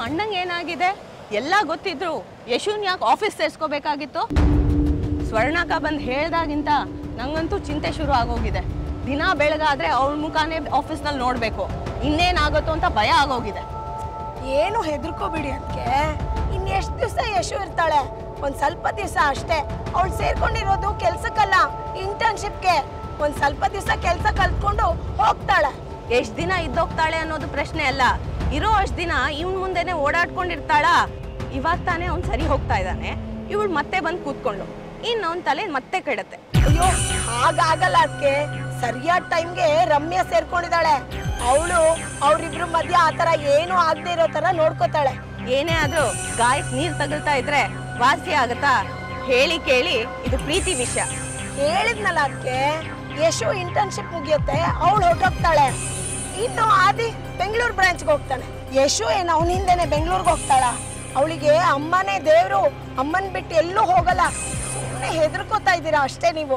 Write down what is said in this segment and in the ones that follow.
ಅಣ್ಣಂಗೆ ಏನಾಗಿದೆ ಎಲ್ಲ ಗೊತ್ತಿದ್ರು ಯಶುನ್ ಯಾಕೆ ಆಫೀಸ್ ಸೇರಿಸ್ಕೋಬೇಕಾಗಿತ್ತು ಸ್ವರ್ಣಕ ಬಂದು ಹೇಳ್ದಾಗಿಂತ ನಂಗಂತೂ ಚಿಂತೆ ಶುರು ಆಗೋಗಿದೆ ದಿನ ಬೆಳಗಾದ್ರೆ ಅವಳ ಮುಖಾನೇ ಆಫೀಸ್ನಲ್ಲಿ ನೋಡಬೇಕು ಇನ್ನೇನಾಗುತ್ತೋ ಅಂತ ಭಯ ಆಗೋಗಿದೆ ಏನು ಹೆದರ್ಕೋಬಿಡಿ ಅದಕ್ಕೆ ಇನ್ ಎಷ್ಟು ದಿವಸ ಯಶು ಇರ್ತಾಳೆ ಒಂದ್ ಸ್ವಲ್ಪ ದಿವಸ ಅಷ್ಟೇ ಅವಳು ಸೇರ್ಕೊಂಡಿರೋದು ಕೆಲ್ಸಕ್ಕಲ್ಲ ಇಂಟರ್ನ್ಶಿಪ್ಗೆ ಒಂದ್ ಸ್ವಲ್ಪ ದಿವಸ ಕೆಲ್ಸ ಕಲ್ತ್ಕೊಂಡು ಹೋಗ್ತಾಳೆ ಎಷ್ಟು ದಿನ ಇದ್ದೋಗ್ತಾಳೆ ಅನ್ನೋದು ಪ್ರಶ್ನೆ ಅಲ್ಲ ಇರೋ ಅಷ್ಟು ದಿನ ಇವ್ನ ಮುಂದೆನೆ ಓಡಾಡ್ಕೊಂಡಿರ್ತಾಳ ಇವಾಗ ತಾನೇ ಅವ್ನು ಸರಿ ಹೋಗ್ತಾ ಇದ್ದಾನೆ ಇವಳು ಮತ್ತೆ ಬಂದು ಕೂತ್ಕೊಂಡು ಇನ್ನು ಅವ್ನ ತಲೆ ಮತ್ತೆ ಕೆಡತ್ತೆ ಅಯ್ಯೋ ಹಾಗಾಗಲ್ಲ ಅದಕ್ಕೆ ಸರಿಯಾದ ಟೈಮ್ಗೆ ರಮ್ಯಾ ಸೇರ್ಕೊಂಡಿದ್ದಾಳೆ ಅವಳು ಅವ್ರಿಬ್ರು ಮಧ್ಯ ಆತರ ಏನು ಆಗದೆ ಇರೋ ತರ ನೋಡ್ಕೋತಾಳೆ ಏನೇ ಆದ್ರೂ ಗಾಯಕ್ ನೀರ್ ತಗಲ್ತಾ ಇದ್ರೆ ವಾಸಿ ಆಗತ್ತಾ ಹೇಳಿ ಕೇಳಿ ಇದು ಪ್ರೀತಿ ವಿಷಯ ಹೇಳಿದ್ನಲ್ಲ ಅದಕ್ಕೆ ಯಶು ಇಂಟರ್ನ್ಶಿಪ್ ಮುಗಿಯುತ್ತೆ ಅವಳು ಹೊರಟೋಗ್ತಾಳೆ ಇನ್ನು ಆದಿ ಬೆಂಗಳೂರು ಬ್ರಾಂಚ್ಗೆ ಹೋಗ್ತಾನೆ ಯಶು ಏನು ಅವನ ಹಿಂದೆನೆ ಬೆಂಗಳೂರಿಗೆ ಹೋಗ್ತಾಳ ಅವಳಿಗೆ ಅಮ್ಮನೇ ದೇವ್ರು ಅಮ್ಮನ್ ಬಿಟ್ಟು ಎಲ್ಲೂ ಹೋಗಲ್ಲ ಸುಮ್ಮನೆ ಹೆದರ್ಕೋತಾ ಇದ್ದೀರಾ ಅಷ್ಟೇ ನೀವು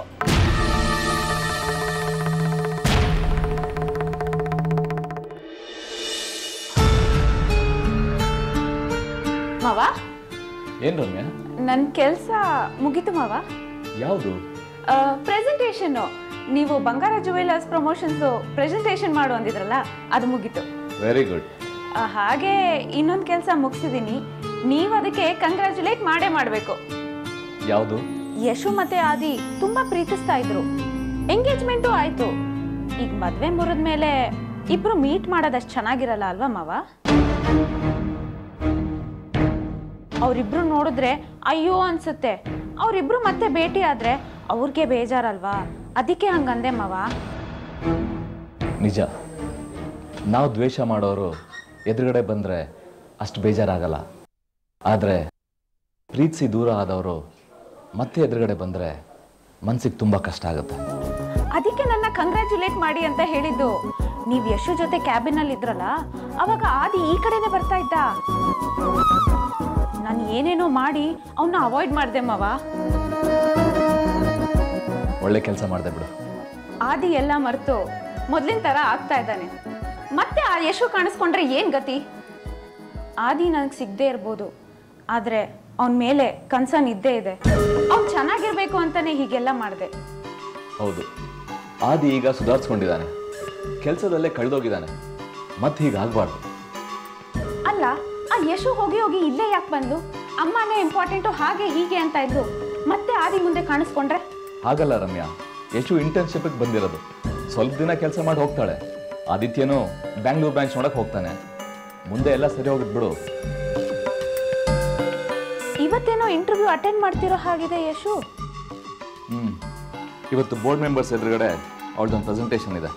ಮಾವ ಏನ್ ರಮ್ಯಾ ನನ್ನ ಕೆಲಸ ಮುಗೀತು ಮಾವ ಯಾವುದು ಪ್ರೆಸೆಂಟೇಷನ್ನು ನೀವು ಬಂಗಾರ ಜುವೆಲರ್ಸ್ ಪ್ರಮೋಷನ್ಸು ಪ್ರೆಸೆಂಟೇಷನ್ ಮಾಡು ಅಂದಿದ್ರಲ್ಲ ಅದು ಮುಗೀತು ವೆರಿ ಗುಡ್ ಆ, ಹಾಗೆ ಇನ್ನೊಂದು ಕೆಲಸ ಮುಗಿಸಿದ್ದೀನಿ ನೀವು ಅದಕ್ಕೆ ಕಂಗ್ರ್ಯಾಚುಲೇಟ್ ಮಾಡೇ ಮಾಡಬೇಕು ಯಾವುದು ಯಶು ಮತ್ತೆ ಆದಿ ತುಂಬಾ ಪ್ರೀತಿಸ್ತಾ ಇದ್ರು ಎಂಗೇಜ್ಮೆಂಟು ಆಯ್ತು ಈಗ ಮದ್ವೆ ಮುರಿದ ಮೇಲೆ ಇಬ್ರು ಮೀಟ್ ಮಾಡೋದಷ್ಟು ಚೆನ್ನಾಗಿರಲ್ಲ ಅಲ್ವಾ ಮಾವ ಅವರಿಬ್ರು ನೋಡಿದ್ರೆ ಅಯ್ಯೋ ಅನ್ಸುತ್ತೆ ಅವರಿಬ್ರು ಮತ್ತೆ ಭೇಟಿ ಆದ್ರೆ ಅವ್ರಿಗೆ ಬೇಜಾರಲ್ವಾ ಅದಕ್ಕೆ ಹಂಗಂದೆ ಮಾವ ನಿಜ ನಾವು ದ್ವೇಷ ಮಾಡೋರು ಎದುರುಗಡೆ ಬಂದರೆ ಅಷ್ಟು ಬೇಜಾರಾಗಲ್ಲ ಆದರೆ ಪ್ರೀತಿಸಿ ದೂರ ಆದವರು ಮತ್ತೆ ಎದುರುಗಡೆ ಬಂದರೆ ಮನ್ಸಿಗೆ ತುಂಬ ಕಷ್ಟ ಆಗುತ್ತೆ ಅದಕ್ಕೆ ನನ್ನ ಕಂಗ್ರ್ಯಾಚುಲೇಟ್ ಮಾಡಿ ಅಂತ ಹೇಳಿದ್ದು ನೀವು ಯಶು ಜೊತೆ ಕ್ಯಾಬಿನಲ್ಲಿ ಇದ್ರಲ್ಲ ಅವಾಗ ಆದಿ ಈ ಕಡೆನೆ ಬರ್ತಾ ಇದ್ದ ನಾನು ಏನೇನೋ ಮಾಡಿ ಅವನ್ನ ಅವಾಯ್ಡ್ ಮಾಡ್ದೆ ಮಾವ ಒಳ್ಳೆ ಕೆಲಸ ಮಾಡಿದೆ ಬಿಡು ಆದಿ ಎಲ್ಲ ಮರೆತು ಮೊದಲಿನ ಥರ ಆಗ್ತಾ ಇದ್ದಾನೆ ಮತ್ತೆ ಆ ಯಶು ಕಾಣಿಸ್ಕೊಂಡ್ರೆ ಏನು ಗತಿ ಆದಿ ನನಗೆ ಸಿಗದೆ ಇರ್ಬೋದು ಆದರೆ ಅವನ ಮೇಲೆ ಕನ್ಸರ್ನ್ ಇದ್ದೇ ಇದೆ ಅವ್ನು ಚೆನ್ನಾಗಿರ್ಬೇಕು ಅಂತಾನೆ ಹೀಗೆಲ್ಲ ಮಾಡಿದೆ ಹೌದು ಆದಿ ಈಗ ಸುಧಾರಿಸ್ಕೊಂಡಿದ್ದಾನೆ ಕೆಲಸದಲ್ಲೇ ಕಳೆದೋಗಿದ್ದಾನೆ ಮತ್ತೆ ಹೀಗಾಗಬಾರ್ದು ಅಲ್ಲ ಆ ಯಶು ಹೋಗಿ ಹೋಗಿ ಇಲ್ಲೇ ಯಾಕೆ ಬಂದು ಅಮ್ಮನೇ ಇಂಪಾರ್ಟೆಂಟು ಹಾಗೆ ಹೀಗೆ ಅಂತ ಇದ್ದು ಮತ್ತೆ ಆದಿ ಮುಂದೆ ಕಾಣಿಸ್ಕೊಂಡ್ರೆ ಹಾಗಲ್ಲ ರಮ್ಯಾ ಯಶು ಇಂಟರ್ನ್ಶಿಪ್ಗೆ ಬಂದಿರೋದು ಸ್ವಲ್ಪ ದಿನ ಕೆಲಸ ಮಾಡಿ ಹೋಗ್ತಾಳೆ ಆದಿತ್ಯನು ಬ್ಯಾಂಗ್ಳೂರ್ ಬ್ರಾಂಚ್ ನೋಡಕ್ ಹೋಗ್ತಾನೆ ಮುಂದೆ ಎಲ್ಲ ಸರಿ ಹೋಗಿದ್ ಬಿಡು ಇವತ್ತೇನೋ ಇಂಟರ್ವ್ಯೂ ಅಟೆಂಡ್ ಮಾಡ್ತಿರೋ ಹಾಗಿದೆ ಯಶು ಹ್ಮ್ ಇವತ್ತು ಬೋರ್ಡ್ ಮೆಂಬರ್ಸ್ ಎದುರುಗಡೆ ಅವಳದೊಂದು ಪ್ರೆಸೆಂಟೇಷನ್ ಇದೆ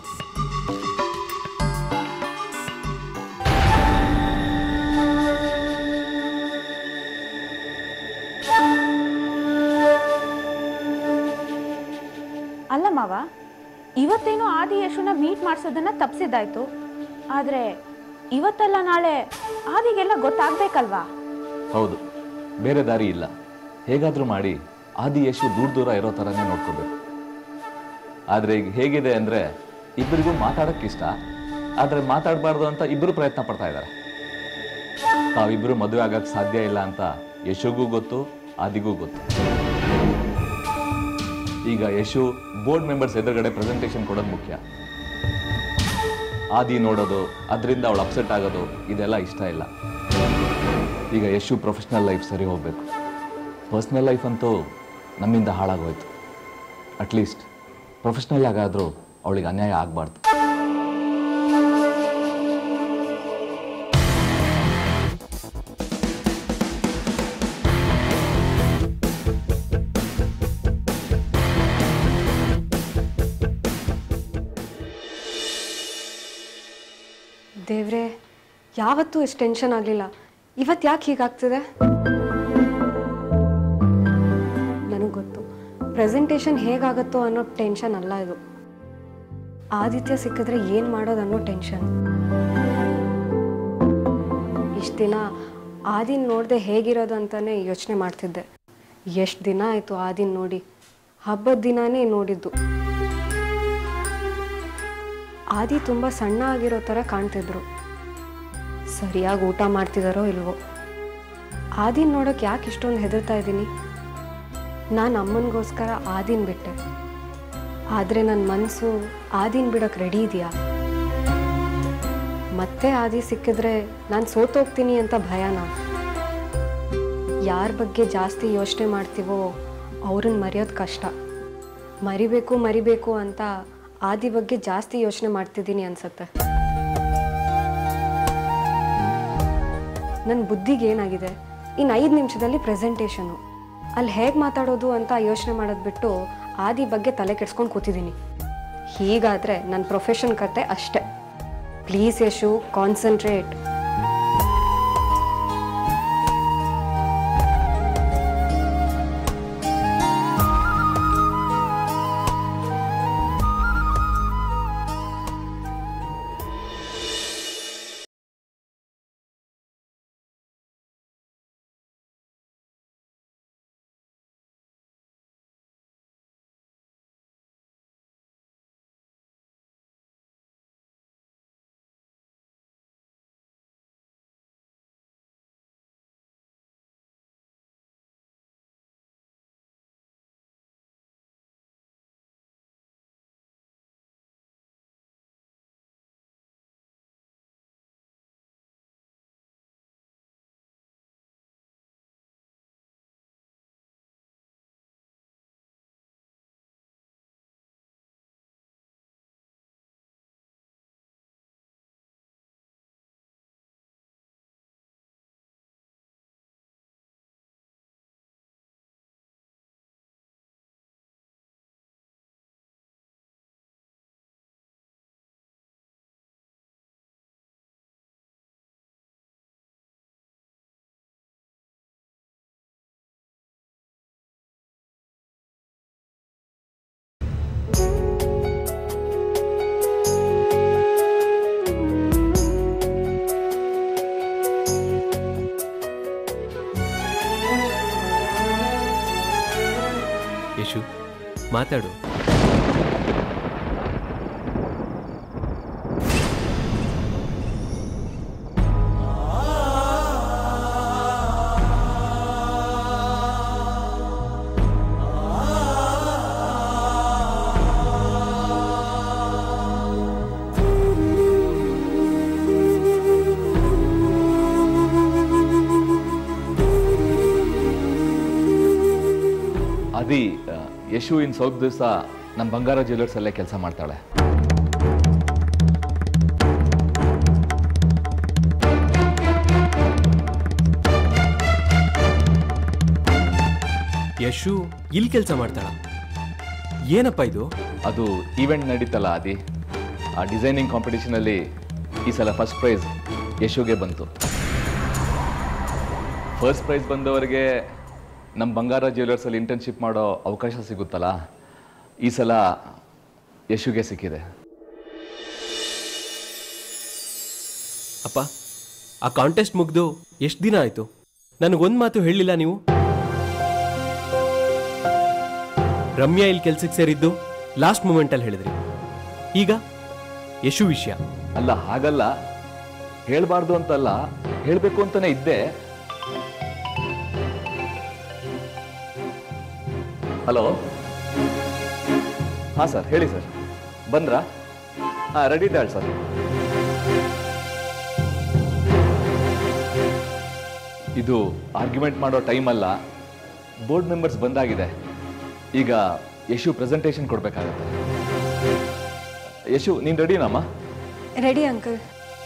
ಅಲ್ಲ ಮಾವ ಇವತ್ತೇನೋ ಆದಿ ಯಶುನ ಮೀಟ್ ಮಾಡಿಸೋದನ್ನ ತಪ್ಸಿದ್ದಾಯ್ತು ಆದರೆ ಇವತ್ತಲ್ಲ ನಾಳೆ ಆದಿಗೆಲ್ಲ ಗೊತ್ತಾಗ್ಬೇಕಲ್ವಾ ಹೌದು ಬೇರೆ ದಾರಿ ಇಲ್ಲ ಹೇಗಾದರೂ ಮಾಡಿ ಆದಿ ಯಶು ದೂರ ದೂರ ಇರೋ ಥರನೇ ನೋಡ್ಕೋಬೇಕು ಆದರೆ ಈಗ ಹೇಗಿದೆ ಅಂದರೆ ಇಬ್ಬರಿಗೂ ಮಾತಾಡೋಕ್ಕೆ ಇಷ್ಟ ಆದರೆ ಮಾತಾಡಬಾರ್ದು ಅಂತ ಇಬ್ಬರು ಪ್ರಯತ್ನ ಪಡ್ತಾ ಇದ್ದಾರೆ ತಾವಿಬ್ಬರು ಮದುವೆ ಆಗಕ್ಕೆ ಸಾಧ್ಯ ಇಲ್ಲ ಅಂತ ಯಶುಗೂ ಗೊತ್ತು ಆದಿಗೂ ಗೊತ್ತು ಈಗ ಯಶು ಬೋರ್ಡ್ ಮೆಂಬರ್ಸ್ ಎದುರುಗಡೆ ಪ್ರೆಸೆಂಟೇಷನ್ ಕೊಡೋದು ಮುಖ್ಯ ಆದಿ ನೋಡೋದು ಅದರಿಂದ ಅವಳು ಅಪ್ಸೆಟ್ ಆಗೋದು ಇದೆಲ್ಲ ಇಷ್ಟ ಇಲ್ಲ ಈಗ ಯಶು ಪ್ರೊಫೆಷ್ನಲ್ ಲೈಫ್ ಸರಿ ಹೋಗಬೇಕು ಪರ್ಸ್ನಲ್ ಲೈಫ್ ಅಂತೂ ನಮ್ಮಿಂದ ಹಾಳಾಗೋಯ್ತು ಅಟ್ಲೀಸ್ಟ್ ಪ್ರೊಫೆಷ್ನಲ್ ಆಗಾದರೂ ಅವಳಿಗೆ ಅನ್ಯಾಯ ಆಗಬಾರ್ದು ದೇವ್ರೆ ಯಾವತ್ತೂ ಇಷ್ಟು ಟೆನ್ಷನ್ ಆಗಲಿಲ್ಲ ಇವತ್ತು ಯಾಕೆ ಹೀಗಾಗ್ತಿದೆ ನನಗೆ ಗೊತ್ತು ಪ್ರೆಸೆಂಟೇಷನ್ ಹೇಗಾಗತ್ತೋ ಅನ್ನೋ ಟೆನ್ಷನ್ ಅಲ್ಲ ಇದು ಆದಿತ್ಯ ಸಿಕ್ಕಿದ್ರೆ ಏನು ಮಾಡೋದು ಅನ್ನೋ ಟೆನ್ಷನ್ ಇಷ್ಟು ದಿನ ಆದಿನ್ ನೋಡದೆ ಹೇಗಿರೋದು ಅಂತಲೇ ಯೋಚನೆ ಮಾಡ್ತಿದ್ದೆ ಎಷ್ಟು ದಿನ ಆಯಿತು ಆದಿನ್ ನೋಡಿ ಹಬ್ಬದ ದಿನಾನೇ ನೋಡಿದ್ದು ಆದಿ ತುಂಬ ಸಣ್ಣ ಆಗಿರೋ ಥರ ಕಾಣ್ತಿದ್ರು ಸರಿಯಾಗಿ ಊಟ ಮಾಡ್ತಿದಾರೋ ಇಲ್ವೋ ಆದಿನ್ ನೋಡೋಕೆ ಯಾಕೆ ಇಷ್ಟೊಂದು ಹೆದರ್ತಾ ಇದ್ದೀನಿ ನಾನು ಅಮ್ಮನಿಗೋಸ್ಕರ ಆದಿನ್ ಬಿಟ್ಟೆ ಆದರೆ ನನ್ನ ಮನಸ್ಸು ಆದಿನ್ ಬಿಡೋಕೆ ರೆಡಿ ಇದೆಯಾ ಮತ್ತೆ ಆದಿ ಸಿಕ್ಕಿದ್ರೆ ನಾನು ಸೋತೋಗ್ತೀನಿ ಅಂತ ಭಯನಾ ಯಾರ ಬಗ್ಗೆ ಜಾಸ್ತಿ ಯೋಚನೆ ಮಾಡ್ತೀವೋ ಅವ್ರನ್ನ ಮರೆಯೋದು ಕಷ್ಟ ಮರಿಬೇಕು ಮರಿಬೇಕು ಅಂತ ಆದಿ ಬಗ್ಗೆ ಜಾಸ್ತಿ ಯೋಚನೆ ಮಾಡ್ತಿದ್ದೀನಿ ಅನ್ಸತ್ತೆ ನನ್ನ ಬುದ್ಧಿಗೆ ಏನಾಗಿದೆ ಇನ್ನು ಐದು ನಿಮಿಷದಲ್ಲಿ ಪ್ರೆಸೆಂಟೇಷನು ಅಲ್ಲಿ ಹೇಗೆ ಮಾತಾಡೋದು ಅಂತ ಯೋಚನೆ ಮಾಡೋದು ಬಿಟ್ಟು ಆದಿ ಬಗ್ಗೆ ತಲೆ ಕೆಡ್ಸ್ಕೊಂಡು ಕೂತಿದ್ದೀನಿ ಹೀಗಾದರೆ ನನ್ನ ಪ್ರೊಫೆಷನ್ ಕತೆ ಅಷ್ಟೆ ಪ್ಲೀಸ್ ಯಶು ಕಾನ್ಸಂಟ್ರೇಟ್ ಯಶು ಮಾತಾಡು ಅದಿ ಆ, ಯಶು ಇನ್ ಸ್ವಲ್ಪ ದಿವಸ ನಮ್ಮ ಬಂಗಾರ ಜ್ಯುವೆಲರ್ಸ್ ಅಲ್ಲೇ ಕೆಲಸ ಮಾಡ್ತಾಳೆ ಯಶು ಇಲ್ಲಿ ಕೆಲಸ ಮಾಡ್ತಾಳ ಏನಪ್ಪ ಇದು ಅದು ಈವೆಂಟ್ ನಡೀತಲ್ಲ ಅದಿ ಆ ಡಿಸೈನಿಂಗ್ ಕಾಂಪಿಟಿಷನಲ್ಲಿ ಈ ಸಲ ಫಸ್ಟ್ ಪ್ರೈಸ್ ಯಶುಗೆ ಬಂತು ಫಸ್ಟ್ ಪ್ರೈಸ್ ಬಂದವರಿಗೆ ನಮ್ಮ ಬಂಗಾರ ಜ್ಯುವೆಲರ್ಸಲ್ಲಿ ಇಂಟರ್ನ್ಶಿಪ್ ಮಾಡೋ ಅವಕಾಶ ಸಿಗುತ್ತಲ್ಲ ಈ ಸಲ ಯಶುಗೆ ಸಿಕ್ಕಿದೆ ಅಪ್ಪ ಆ ಕಾಂಟೆಸ್ಟ್ ಮುಗ್ದು ಎಷ್ಟು ದಿನ ಆಯ್ತು ನನಗೊಂದು ಮಾತು ಹೇಳಿಲ್ಲ ನೀವು ರಮ್ಯಾ ಇಲ್ಲಿ ಕೆಲ್ಸಕ್ಕೆ ಸೇರಿದ್ದು ಲಾಸ್ಟ್ ಮೂಮೆಂಟಲ್ಲಿ ಹೇಳಿದ್ರಿ ಈಗ ಯಶು ವಿಷಯ ಅಲ್ಲ ಹಾಗಲ್ಲ ಹೇಳಬಾರ್ದು ಅಂತಲ್ಲ ಹೇಳಬೇಕು ಅಂತಾನೆ ಇದ್ದೆ ಹಲೋ ಹಾಂ ಸರ್ ಹೇಳಿ ಸರ್ ಬಂದ್ರಾ ಹಾಂ ರೆಡಿ ಇದ್ದಾಳೆ ಸರ್ ಇದು ಆರ್ಗ್ಯುಮೆಂಟ್ ಮಾಡೋ ಟೈಮ್ ಅಲ್ಲ ಬೋರ್ಡ್ ಮೆಂಬರ್ಸ್ ಬಂದಾಗಿದೆ ಈಗ ಯಶು ಪ್ರೆಸೆಂಟೇಷನ್ ಕೊಡಬೇಕಾಗತ್ತೆ ಯಶು ನೀನು ರೆಡಿನಮ್ಮ ರೆಡಿ ಅಂಕಲ್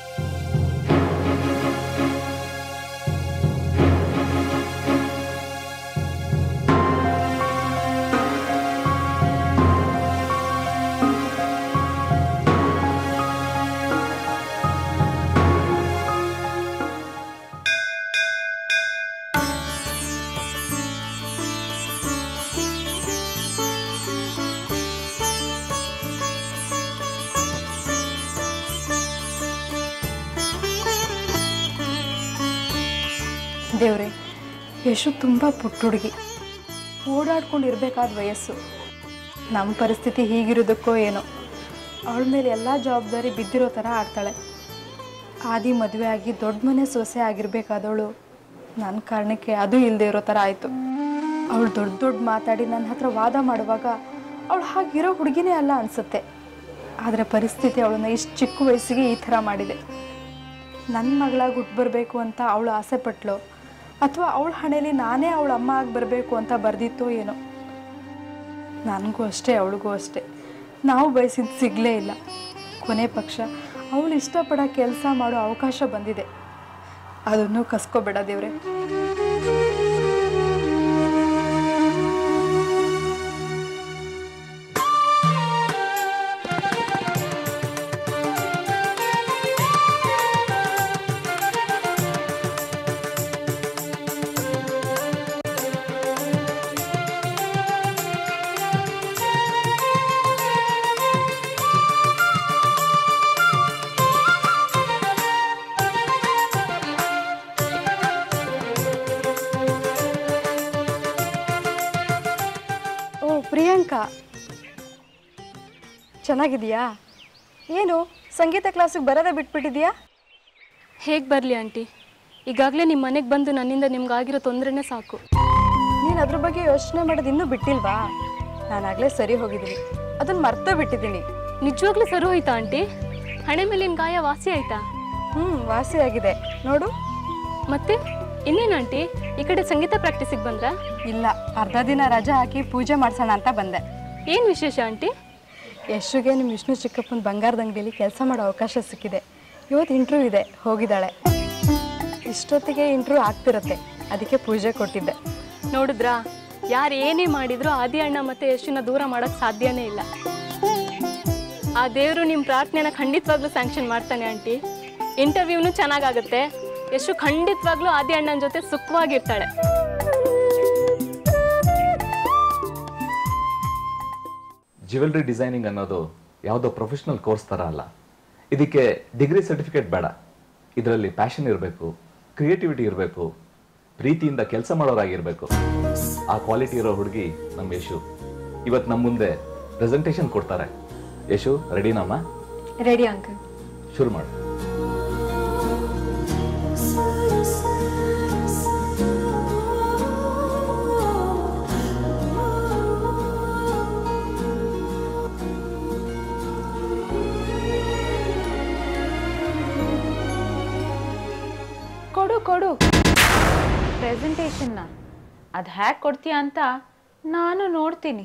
ದೇವ್ರೆ ಯಶು ತುಂಬ ಪುಟ್ಟ ಹುಡುಗಿ ಓಡಾಡ್ಕೊಂಡು ಇರಬೇಕಾದ ವಯಸ್ಸು ನಮ್ಮ ಪರಿಸ್ಥಿತಿ ಹೀಗಿರೋದಕ್ಕೋ ಏನೋ ಅವಳ ಮೇಲೆ ಎಲ್ಲ ಜವಾಬ್ದಾರಿ ಬಿದ್ದಿರೋ ಥರ ಆಡ್ತಾಳೆ ಆದಿ ಮದುವೆ ಆಗಿ ದೊಡ್ಡ ಮನೆ ಸೊಸೆ ಆಗಿರ್ಬೇಕಾದವಳು ನನ್ನ ಕಾರಣಕ್ಕೆ ಅದು ಇಲ್ಲದೆ ಇರೋ ಥರ ಆಯಿತು ಅವಳು ದೊಡ್ಡ ದೊಡ್ಡ ಮಾತಾಡಿ ನನ್ನ ಹತ್ರ ವಾದ ಮಾಡುವಾಗ ಅವಳು ಹಾಗಿರೋ ಹುಡುಗಿನೇ ಅಲ್ಲ ಅನಿಸುತ್ತೆ ಆದರೆ ಪರಿಸ್ಥಿತಿ ಅವಳನ್ನ ಇಷ್ಟು ಚಿಕ್ಕ ವಯಸ್ಸಿಗೆ ಈ ಥರ ಮಾಡಿದೆ ನನ್ನ ಮಗಳಾಗಿ ಹುಟ್ಟು ಬರಬೇಕು ಅಂತ ಅವಳು ಆಸೆ ಪಟ್ಲು ಅಥವಾ ಅವಳ ಹಣೆಯಲ್ಲಿ ನಾನೇ ಅವಳ ಅಮ್ಮ ಆಗಿ ಬರಬೇಕು ಅಂತ ಬರೆದಿತ್ತೋ ಏನೋ ನನಗೂ ಅಷ್ಟೇ ಅವಳಿಗೂ ಅಷ್ಟೇ ನಾವು ಬಯಸಿದ್ದು ಸಿಗಲೇ ಇಲ್ಲ ಕೊನೆ ಪಕ್ಷ ಅವಳು ಇಷ್ಟಪಡೋ ಕೆಲಸ ಮಾಡೋ ಅವಕಾಶ ಬಂದಿದೆ ಅದನ್ನು ಕಸ್ಕೋಬೇಡ ದೇವ್ರೆ ಓ ಪ್ರಿಯಾಂಕಾ ಚೆನ್ನಾಗಿದೆಯಾ ಏನು ಸಂಗೀತ ಕ್ಲಾಸಿಗೆ ಬರೋದೇ ಬಿಟ್ಬಿಟ್ಟಿದ್ಯಾ ಹೇಗೆ ಬರಲಿ ಆಂಟಿ ಈಗಾಗಲೇ ನಿಮ್ಮ ಮನೆಗೆ ಬಂದು ನನ್ನಿಂದ ನಿಮ್ಗಾಗಿರೋ ತೊಂದರೆನೇ ಸಾಕು ನೀನು ಅದ್ರ ಬಗ್ಗೆ ಯೋಚನೆ ಮಾಡೋದು ಇನ್ನೂ ಬಿಟ್ಟಿಲ್ವಾ ನಾನಾಗಲೇ ಸರಿ ಹೋಗಿದ್ದೀನಿ ಅದನ್ನು ಮರ್ತೇ ಬಿಟ್ಟಿದ್ದೀನಿ ನಿಜವಾಗ್ಲೂ ಸರಿ ಹೋಯ್ತಾ ಆಂಟಿ ಹಣೆ ಮೇಲಿನ ಗಾಯ ವಾಸಿ ಆಯ್ತಾ ಹ್ಞೂ ವಾಸಿಯಾಗಿದೆ ನೋಡು ಮತ್ತೆ ಇನ್ನೇನು ಆಂಟಿ ಈ ಕಡೆ ಸಂಗೀತ ಪ್ರಾಕ್ಟೀಸಿಗೆ ಬಂದ್ರಾ ಇಲ್ಲ ಅರ್ಧ ದಿನ ರಜೆ ಹಾಕಿ ಪೂಜೆ ಮಾಡ್ಸೋಣ ಅಂತ ಬಂದೆ ಏನು ವಿಶೇಷ ಆಂಟಿ ಯಶುಗೆ ನಿಮ್ಮ ವಿಷ್ಣು ಚಿಕ್ಕಪ್ಪನ ಬಂಗಾರದ ಅಂಗಡಿಯಲ್ಲಿ ಕೆಲಸ ಮಾಡೋ ಅವಕಾಶ ಸಿಕ್ಕಿದೆ ಇವತ್ತು ಇಂಟ್ರ್ಯೂ ಇದೆ ಹೋಗಿದ್ದಾಳೆ ಇಷ್ಟೊತ್ತಿಗೆ ಇಂಟ್ರ್ಯೂ ಆಗ್ತಿರತ್ತೆ ಅದಕ್ಕೆ ಪೂಜೆ ಕೊಟ್ಟಿದ್ದೆ ನೋಡಿದ್ರಾ ಯಾರು ಏನೇ ಮಾಡಿದ್ರು ಆದಿ ಅಣ್ಣ ಮತ್ತೆ ಯಶುನ ದೂರ ಮಾಡೋಕ್ಕೆ ಸಾಧ್ಯನೇ ಇಲ್ಲ ಆ ದೇವರು ನಿಮ್ಮ ಪ್ರಾರ್ಥನೆನ ಖಂಡಿತವಾಗ್ಲೂ ಸ್ಯಾಂಕ್ಷನ್ ಮಾಡ್ತಾನೆ ಆಂಟಿ ಇಂಟರ್ವ್ಯೂನು ಚೆನ್ನಾಗಾಗುತ್ತೆ ಯಶು ಖಂಡಿತವಾಗ್ಲೂ ಆದಿ ಅಣ್ಣನ ಜೊತೆ ಸುಖವಾಗಿರ್ತಾಳೆ ಜ್ಯುವೆಲ್ರಿ ಡಿಸೈನಿಂಗ್ ಅನ್ನೋದು ಯಾವುದೋ ಪ್ರೊಫೆಷನಲ್ ಕೋರ್ಸ್ ಥರ ಅಲ್ಲ ಇದಕ್ಕೆ ಡಿಗ್ರಿ ಸರ್ಟಿಫಿಕೇಟ್ ಬೇಡ ಇದರಲ್ಲಿ ಪ್ಯಾಷನ್ ಇರಬೇಕು ಕ್ರಿಯೇಟಿವಿಟಿ ಇರಬೇಕು ಪ್ರೀತಿಯಿಂದ ಕೆಲಸ ಮಾಡೋರಾಗಿರ್ಬೇಕು ಆ ಕ್ವಾಲಿಟಿ ಇರೋ ಹುಡುಗಿ ನಮ್ಮ ಯಶು ಇವತ್ತು ನಮ್ಮ ಮುಂದೆ ಪ್ರೆಸೆಂಟೇಷನ್ ಕೊಡ್ತಾರೆ ಯಶು ರೆಡಿನಮ್ಮ ರೆಡಿ ಅಂಕಲ್ ಶುರು ಮಾಡು ಕೊಡು ಕೊಡು ಪ್ರೆಸೆಂಟೇಷನ್ನ ಅದು ಹ್ಯಾಕ್ ಕೊಡ್ತೀಯ ಅಂತ ನಾನು ನೋಡ್ತೀನಿ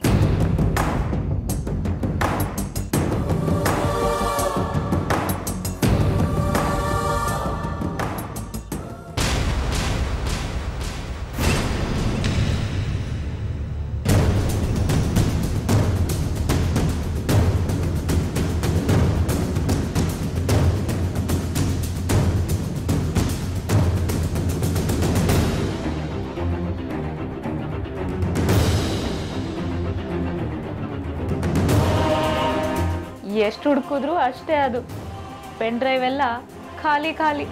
ಎಷ್ಟು ಹುಡುಕಿದ್ರು ಅಷ್ಟೇ ಅದು ಪೆನ್ ಡ್ರೈವ್ ಎಲ್ಲ ಖಾಲಿ ಖಾಲಿ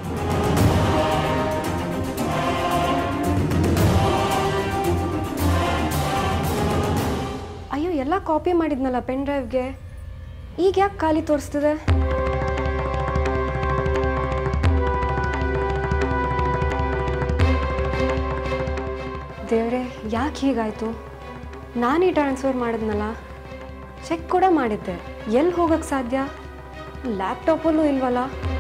ಅಯ್ಯೋ ಎಲ್ಲ ಕಾಪಿ ಮಾಡಿದ್ನಲ್ಲ ಪೆನ್ ಡ್ರೈವ್ಗೆ ಈಗ ಯಾಕೆ ಖಾಲಿ ತೋರಿಸ್ತಿದೆ ದೇವ್ರೆ ಯಾಕೆ ಹೀಗಾಯ್ತು ನಾನೇ ಟ್ರಾನ್ಸ್ಫರ್ ಮಾಡಿದ್ನಲ್ಲ ಚೆಕ್ ಕೂಡ ಮಾಡಿದ್ದೆ ಎಲ್ಲಿ ಹೋಗಕ್ಕೆ ಸಾಧ್ಯ ಲ್ಯಾಪ್ಟಾಪಲ್ಲೂ ಇಲ್ವಲ್ಲ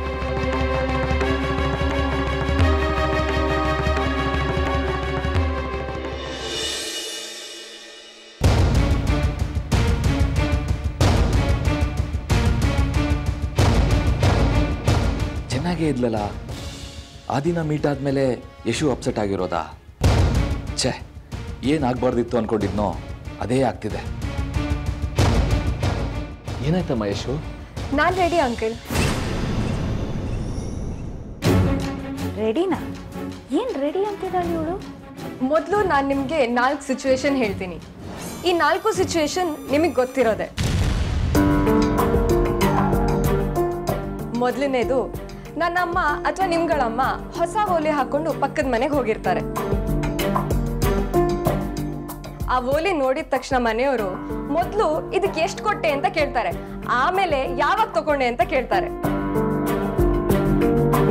ಚೆನ್ನಾಗೇ ಇದ್ಲಲ್ಲ ಆ ದಿನ ಮೀಟ್ ಆದ್ಮೇಲೆ ಯಶು ಅಪ್ಸೆಟ್ ಆಗಿರೋದಾ ಛೇ ಏನಾಗಬಾರ್ದಿತ್ತು ಅನ್ಕೊಂಡಿದ್ನೋ ಅದೇ ಆಗ್ತಿದೆ ಏನಾಯ್ತಮ್ಮ ಯಶು ನಾನು ರೆಡಿ ಅಂಕಲ್ ರೆಡಿನಾ ಏನು ರೆಡಿ ಅಂತಿದ್ದಾಳೆ ಇವಳು ಮೊದಲು ನಾನು ನಿಮಗೆ ನಾಲ್ಕು ಸಿಚುವೇಶನ್ ಹೇಳ್ತೀನಿ ಈ ನಾಲ್ಕು ಸಿಚುವೇಶನ್ ನಿಮಗೆ ಗೊತ್ತಿರೋದೆ ಮೊದಲನೇದು ನನ್ನಮ್ಮ ಅಥವಾ ನಿಮ್ಗಳಮ್ಮ ಹೊಸ ಓಲೆ ಹಾಕೊಂಡು ಪಕ್ಕದ ಮನೆಗೆ ಹೋಗಿರ್ತಾರೆ ಆ ಓಲೆ ನೋಡಿದ ತಕ್ಷಣ ಮನೆಯವರು ಮೊದಲು ಇದಕ್ಕೆ ಎಷ್ಟು ಕೊಟ್ಟೆ ಅಂತ ಕೇಳ್ತಾರೆ ಆಮೇಲೆ ಯಾವಾಗ ತಗೊಂಡೆ ಅಂತ ಕೇಳ್ತಾರೆ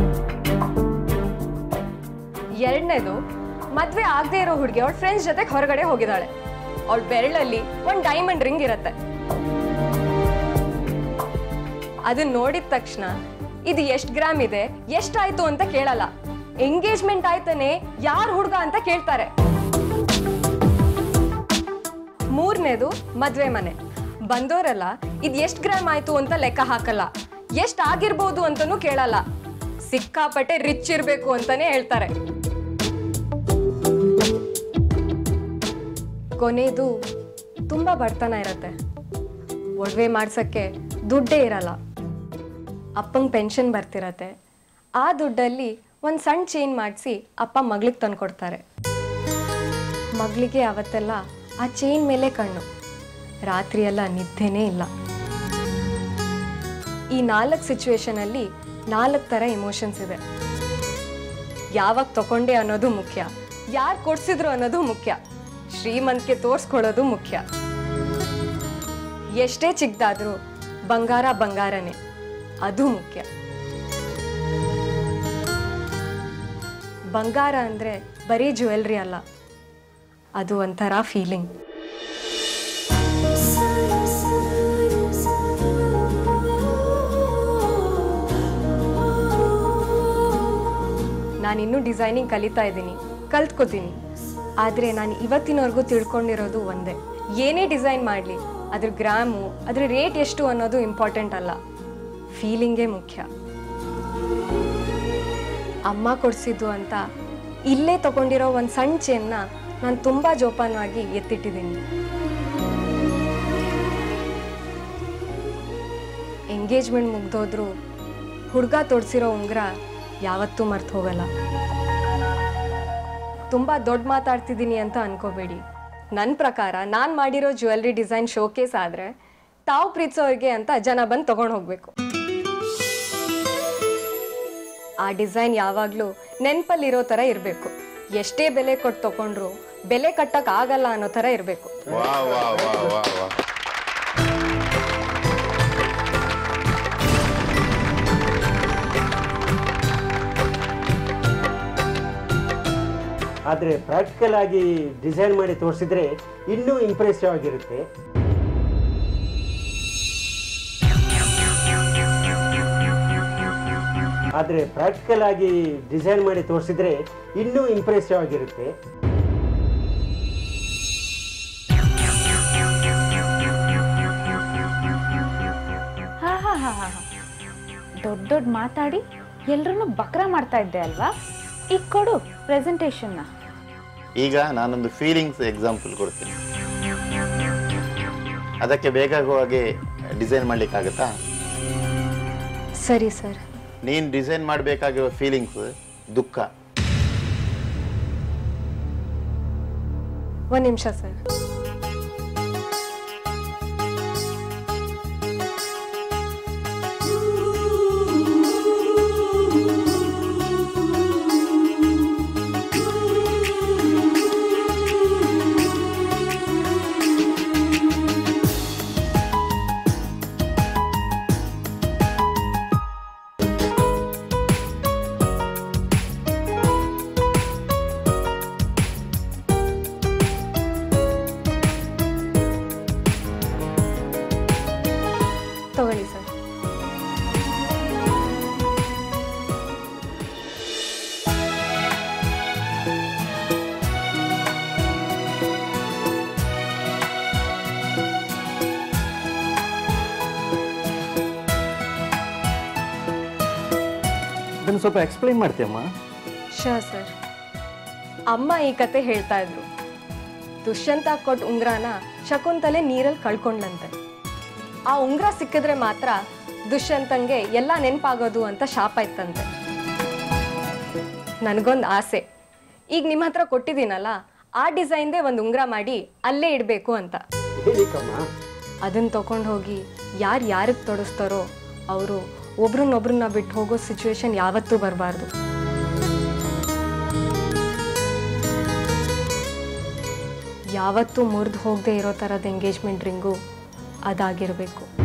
ಎರಡನೇದು ಮದ್ವೆ ಆಗದೆ ಇರೋ ಹುಡುಗಿ ಅವಳ ಫ್ರೆಂಡ್ಸ್ ಜೊತೆ ಹೊರಗಡೆ ಹೋಗಿದ್ದಾಳೆ ಅವಳ ಬೆರಳಲ್ಲಿ ಒಂದು ಡೈಮಂಡ್ ರಿಂಗ್ ಇರತ್ತೆ ಅದನ್ನ ನೋಡಿದ ತಕ್ಷಣ ಇದು ಎಷ್ಟು ಗ್ರಾಮ್ ಇದೆ ಎಷ್ಟಾಯ್ತು ಅಂತ ಕೇಳಲ್ಲ ಎಂಗೇಜ್ಮೆಂಟ್ ಆಯ್ತಾನೆ ಯಾರ್ ಹುಡುಗ ಅಂತ ಕೇಳ್ತಾರೆ ಮೂರನೇದು ಮದ್ವೆ ಮನೆ ಬಂದೋರೆಲ್ಲ ಇದು ಎಷ್ಟು ಗ್ರಾಮ್ ಆಯ್ತು ಅಂತ ಲೆಕ್ಕ ಹಾಕಲ್ಲ ಎಷ್ಟು ಆಗಿರ್ಬೋದು ಅಂತನೂ ಕೇಳಲ್ಲ ಸಿಕ್ಕಾಪಟ್ಟೆ ರಿಚ್ ಇರಬೇಕು ಅಂತಾನೆ ಹೇಳ್ತಾರೆ ಕೊನೆದು ತುಂಬಾ ಬಡತನ ಇರತ್ತೆ ಒಡವೆ ಮಾಡ್ಸಕ್ಕೆ ದುಡ್ಡೇ ಇರಲ್ಲ ಅಪ್ಪಂಗೆ ಪೆನ್ಷನ್ ಬರ್ತಿರತ್ತೆ ಆ ದುಡ್ಡಲ್ಲಿ ಒಂದು ಸಣ್ಣ ಚೇಂಜ್ ಮಾಡಿಸಿ ಅಪ್ಪ ಮಗಳಿಗೆ ತಂದ್ಕೊಡ್ತಾರೆ ಮಗಳಿಗೆ ಅವತ್ತೆಲ್ಲ ಆ ಚೈನ್ ಮೇಲೆ ಕಣ್ಣು ರಾತ್ರಿ ಎಲ್ಲ ನಿದ್ದೆನೇ ಇಲ್ಲ ಈ ನಾಲ್ಕು ಸಿಚುವೇಶನಲ್ಲಿ ನಾಲ್ಕು ಥರ ಇಮೋಷನ್ಸ್ ಇದೆ ಯಾವಾಗ ತಗೊಂಡೆ ಅನ್ನೋದು ಮುಖ್ಯ ಯಾರು ಕೊಡ್ಸಿದ್ರು ಅನ್ನೋದು ಮುಖ್ಯ ಶ್ರೀಮಂತಿಕೆ ತೋರಿಸ್ಕೊಳ್ಳೋದು ಮುಖ್ಯ ಎಷ್ಟೇ ಚಿಕ್ಕದಾದ್ರೂ ಬಂಗಾರ ಬಂಗಾರನೇ ಅದು ಮುಖ್ಯ ಬಂಗಾರ ಅಂದರೆ ಬರೀ ಜ್ಯುವೆಲ್ರಿ ಅಲ್ಲ ಅದು ಒಂಥರ ಫೀಲಿಂಗ್ ನಾನಿನ್ನೂ ಡಿಸೈನಿಂಗ್ ಕಲಿತಾ ಇದ್ದೀನಿ ಕಲ್ತ್ಕೋತೀನಿ ಆದರೆ ನಾನು ಇವತ್ತಿನವರೆಗೂ ತಿಳ್ಕೊಂಡಿರೋದು ಒಂದೇ ಏನೇ ಡಿಸೈನ್ ಮಾಡಲಿ ಅದ್ರ ಗ್ರಾಮು ಅದ್ರ ರೇಟ್ ಎಷ್ಟು ಅನ್ನೋದು ಇಂಪಾರ್ಟೆಂಟ್ ಅಲ್ಲ ಫೀಲಿಂಗೇ ಮುಖ್ಯ ಅಮ್ಮ ಕೊಡಿಸಿದ್ದು ಅಂತ ಇಲ್ಲೇ ತಗೊಂಡಿರೋ ಒಂದು ಸಣ್ಣ ಚೇನ್ನ ನಾನು ತುಂಬ ಜೋಪಾನವಾಗಿ ಎತ್ತಿಟ್ಟಿದ್ದೀನಿ ಎಂಗೇಜ್ಮೆಂಟ್ ಮುಗ್ದೋದ್ರು ಹುಡುಗ ತೊಡ್ಸಿರೋ ಉಂಗುರ ಯಾವತ್ತೂ ಮರ್ತು ಹೋಗಲ್ಲ ತುಂಬ ದೊಡ್ಡ ಮಾತಾಡ್ತಿದ್ದೀನಿ ಅಂತ ಅನ್ಕೋಬೇಡಿ ನನ್ನ ಪ್ರಕಾರ ನಾನು ಮಾಡಿರೋ ಜ್ಯುವೆಲ್ರಿ ಡಿಸೈನ್ ಶೋಕೇಸ್ ಆದರೆ ತಾವು ಪ್ರೀತಿಸೋರಿಗೆ ಅಂತ ಜನ ಬಂದು ತೊಗೊಂಡು ಹೋಗಬೇಕು ಆ ಡಿಸೈನ್ ಯಾವಾಗಲೂ ನೆನಪಲ್ಲಿರೋ ಥರ ಇರಬೇಕು ಎಷ್ಟೇ ಬೆಲೆ ಕೊಟ್ಟು ತಗೊಂಡ್ರು ಬೆಲೆ ಕಟ್ಟಕ್ ಆಗಲ್ಲ ಅನ್ನೋ ಥರ ಇರಬೇಕು ವಾ ವಾ ವಾ ವಾ ವಾ ಆದರೆ ಪ್ರಾಕ್ಟಿಕಲ್ ಆಗಿ ಡಿಸೈನ್ ಮಾಡಿ ತೋರಿಸಿದ್ರೆ ಇನ್ನೂ ಇಂಪ್ರೆಸಿವ್ ಆಗಿರುತ್ತೆ ಆದರೆ ಪ್ರಾಕ್ಟಿಕಲ್ ಆಗಿ ಡಿಸೈನ್ ಮಾಡಿ ತೋರಿಸಿದ್ರೆ ಇನ್ನೂ ಇಂಪ್ರೆಸಿವ್ ಆಗಿರುತ್ತೆ ಹಾ ಹಾ ಹಾ ಹಾ ದೊಡ್ಡ ದೊಡ್ಡ ಮಾತಾಡಿ ಎಲ್ರನ್ನೂ ಬಕ್ರ ಮಾಡ್ತಾ ಇದ್ದೆ ಅಲ್ವಾ ಈಗ ಕೊಡು ಪ್ರೆಸೆಂಟೇಷನ್ನ ಈಗ ನಾನೊಂದು ಫೀಲಿಂಗ್ಸ್ ಎಕ್ಸಾಂಪಲ್ ಕೊಡ್ತೀನಿ ಅದಕ್ಕೆ ಬೇಕಾಗುವ ಹಾಗೆ ಡಿಸೈನ್ ಮಾಡ್ಲಿಕ್ಕಾಗತ್ತಾ ಸರಿ ಸರ್ ನೀನು ಡಿಸೈನ್ ಮಾಡಬೇಕಾಗಿರೋ ಫೀಲಿಂಗ್ಸ್ ದುಃಖ ಒಂದು ನಿಮಿಷ ಸರ್ ತಗೊಳ್ಳಿ ಸರ್ ಅದನ್ನು ಸ್ವಲ್ಪ ಎಕ್ಸ್ಪ್ಲೈನ್ ಮಾಡ್ತೀಯಮ್ಮ ಶಾ ಸರ್ ಅಮ್ಮ ಈ ಕತೆ ಹೇಳ್ತಾ ಇದ್ರು ದುಷ್ಯಂತ ಕೊಟ್ಟ ಉಂಗ್ರನ ಶಕುಂತಲೆ ನೀರಲ್ಲಿ ಕಳ್ಕೊಂಡ್ಲಂತೆ ಆ ಉಂಗ್ರ ಸಿಕ್ಕಿದ್ರೆ ಮಾತ್ರ ದುಷ್ಯಂತಂಗೆ ಎಲ್ಲ ನೆನಪಾಗೋದು ಅಂತ ಶಾಪ ಇತ್ತಂತೆ ನನಗೊಂದು ಆಸೆ ಈಗ ನಿಮ್ಮ ಹತ್ರ ಕೊಟ್ಟಿದ್ದೀನಲ್ಲ ಆ ಡಿಸೈನ್ದೇ ಒಂದು ಉಂಗ್ರ ಮಾಡಿ ಅಲ್ಲೇ ಇಡಬೇಕು ಅಂತ ಏನಕ್ಕಮ್ಮ ಅದನ್ನ ತಗೊಂಡು ಹೋಗಿ ಯಾರು ಯಾರಿಗೆ ತೊಡಸ್ತಾರೋ ಅವರು ಒಬ್ರನ್ನೊಬ್ರನ್ನ ಬಿಟ್ಟು ಹೋಗೋ ಸಿಚುವೇಶನ್ ಯಾವತ್ತೂ ಬರಬಾರ್ದು ಯಾವತ್ತೂ ಮುರಿದು ಹೋಗದೆ ಇರೋ ಥರದ ಎಂಗೇಜ್ಮೆಂಟ್ ರಿಂಗು ಅದಾಗಿರಬೇಕು